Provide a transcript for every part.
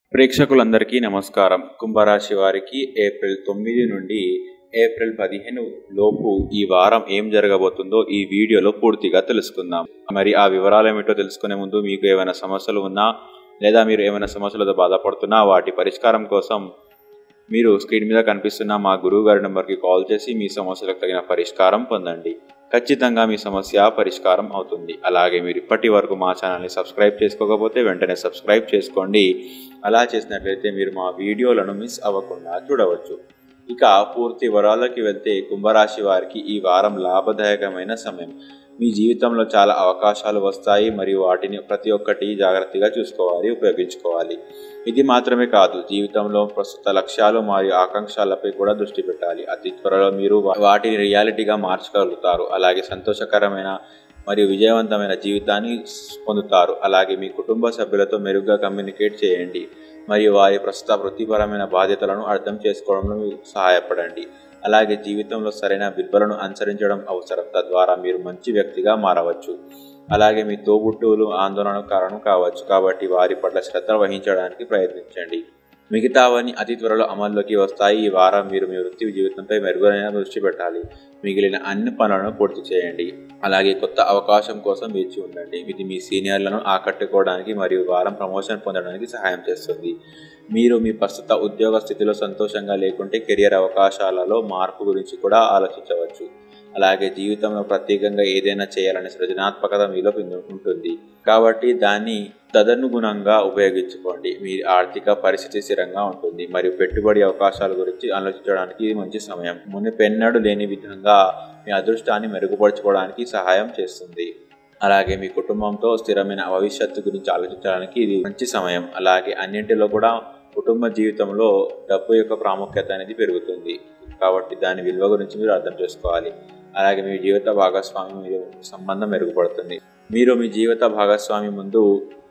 ప్రేక్షకులందరికీ నమస్కారం కుంభరాశి వారికి ఏప్రిల్ తొమ్మిది నుండి ఏప్రిల్ పదిహేను లోపు ఈ వారం ఏం జరగబోతుందో ఈ వీడియోలో పూర్తిగా తెలుసుకుందాం మరి ఆ వివరాలు ఏమిటో తెలుసుకునే ముందు మీకు ఏమైనా సమస్యలు ఉన్నా లేదా మీరు ఏమైనా సమస్యలతో బాధపడుతున్నా వాటి పరిష్కారం కోసం మీరు స్క్రీన్ మీద కనిపిస్తున్న మా గురువు గారి నెంబర్కి కాల్ చేసి మీ సమస్యలకు తగిన పరిష్కారం పొందండి ఖచ్చితంగా మీ సమస్య పరిష్కారం అవుతుంది అలాగే మీరు ఇప్పటి వరకు మా ఛానల్ని సబ్స్క్రైబ్ చేసుకోకపోతే వెంటనే సబ్స్క్రైబ్ చేసుకోండి అలా చేసినట్లయితే మీరు మా వీడియోలను మిస్ అవ్వకుండా చూడవచ్చు ఇక పూర్తి వివరాలకి వెళ్తే కుంభరాశి వారికి ఈ వారం లాభదాయకమైన సమయం మీ జీవితంలో చాలా అవకాశాలు వస్తాయి మరియు వాటిని ప్రతి ఒక్కటి జాగ్రత్తగా చూసుకోవాలి ఉపయోగించుకోవాలి ఇది మాత్రమే కాదు జీవితంలో ప్రస్తుత లక్ష్యాలు మరియు ఆకాంక్షలపై కూడా దృష్టి పెట్టాలి అతి త్వరలో మీరు వా- వాటిని రియాలిటీగా మార్చగలుగుతారు అలాగే సంతోషకరమైన మరియు విజయవంతమైన జీవితాన్ని స్- పొందుతారు అలాగే మీ కుటుంబ సభ్యులతో మెరుగ్గా కమ్యూనికేట్ చేయండి మరియు వారి ప్రస్తుత వృత్తిపరమైన బాధ్యతలను అర్థం చేసుకోవడంలో మీకు సహాయపడండి అలాగే జీవితంలో సరైన విలువలను అనుసరించడం అవసరం తద్వారా మీరు మంచి వ్యక్తిగా మారవచ్చు అలాగే మీ తోబుట్టువులు ఆందోళన కారణం కావచ్చు కాబట్టి వారి పట్ల శ్రద్ధ వహించడానికి ప్రయత్నించండి మిగతావన్నీ అతి త్వరలో అమల్లోకి వస్తాయి ఈ వారం మీరు మీ వృత్తి జీవితంపై మెరుగైన దృష్టి పెట్టాలి మిగిలిన అన్ని పనులను పూర్తి చేయండి అలాగే కొత్త అవకాశం కోసం వేచి ఉండండి ఇది మీ సీనియర్లను ఆకట్టుకోవడానికి మరియు వారం ప్రమోషన్ పొందడానికి సహాయం చేస్తుంది మీరు మీ ప్రస్తుత ఉద్యోగ స్థితిలో సంతోషంగా లేకుంటే కెరియర్ అవకాశాలలో మార్పు గురించి కూడా ఆలోచించవచ్చు అలాగే జీవితంలో ప్రత్యేకంగా ఏదైనా చేయాలనే సృజనాత్మకత మీలో పిన్- ఉంటుంది కాబట్టి దాన్ని తదనుగుణంగా ఉపయోగించుకోండి మీ ఆర్థిక పరిస్థితి స్థిరంగా ఉంటుంది మరియు పెట్టుబడి అవకాశాల గురించి ఆలోచించడానికి ఇది మంచి సమయం మునిపెన్నడు లేని విధంగా మీ అదృష్టాన్ని మెరుగుపరచుకోవడానికి సహాయం చేస్తుంది అలాగే మీ కుటుంబంతో స్థిరమైన భవిష్యత్తు గురించి ఆలోచించడానికి ఇది మంచి సమయం అలాగే అన్నింటిలో కూడా కుటుంబ జీవితంలో డబ్బు యొక్క ప్రాముఖ్యత అనేది పెరుగుతుంది కాబట్టి దాని విలువ గురించి మీరు అర్థం చేసుకోవాలి అలాగే మీ జీవిత భాగస్వామి మీరు సంబంధం మెరుగుపడుతుంది మీరు మీ జీవిత భాగస్వామి ముందు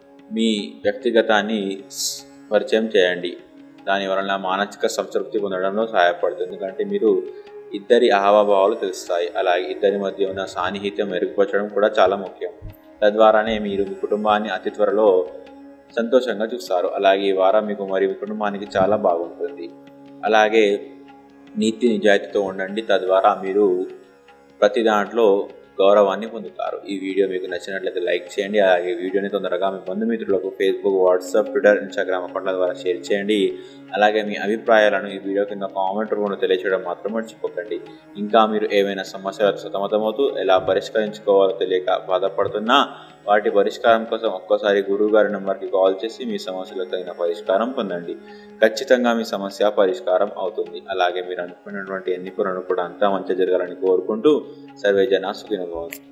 మీ వ్యక్తిగతాన్ని స్- పరిచయం చేయండి దాని వలన మానసిక సంతృప్తి పొందడంలో సహాయపడుతుంది ఎందుకంటే మీరు ఇద్దరి హావభావాలు తెలుస్తాయి అలాగే ఇద్దరి మధ్య ఉన్న సాన్నిహిత్యం మెరుగుపరచడం కూడా చాలా ముఖ్యం తద్వారానే మీరు మీ కుటుంబాన్ని అతి త్వరలో సంతోషంగా చూస్తారు అలాగే ఈ వారం మీకు మరియు మీ కుటుంబానికి చాలా బాగుంటుంది అలాగే నీతి నిజాయితీతో ఉండండి తద్వారా మీరు ప్రతి దాంట్లో గౌరవాన్ని పొందుతారు ఈ వీడియో మీకు నచ్చినట్లయితే లైక్ చేయండి అలాగే వీడియోని తొందరగా మీ బంధుమిత్రులకు ఫేస్బుక్ వాట్సాప్ ట్విట్టర్ ఇన్స్టాగ్రామ్ అకౌంట్ల ద్వారా షేర్ చేయండి అలాగే మీ అభిప్రాయాలను ఈ వీడియో కింద కామెంట్ రూపంలో తెలియచేయడం మాత్రం మర్చిపోకండి ఇంకా మీరు ఏమైనా సమస్యలకు సతమతమవుతూ ఎలా పరిష్కరించుకోవాలో తెలియక బాధపడుతున్నా వాటి పరిష్కారం కోసం ఒక్కసారి గురువు గారి నెంబర్కి కాల్ చేసి మీ సమస్యలకు తగిన పరిష్కారం పొందండి ఖచ్చితంగా మీ సమస్య పరిష్కారం అవుతుంది అలాగే మీరు అనుకున్నటువంటి ఎన్ని పనులను కూడా అంతా మంచి జరగాలని కోరుకుంటూ సర్వే జన సుఖినభవం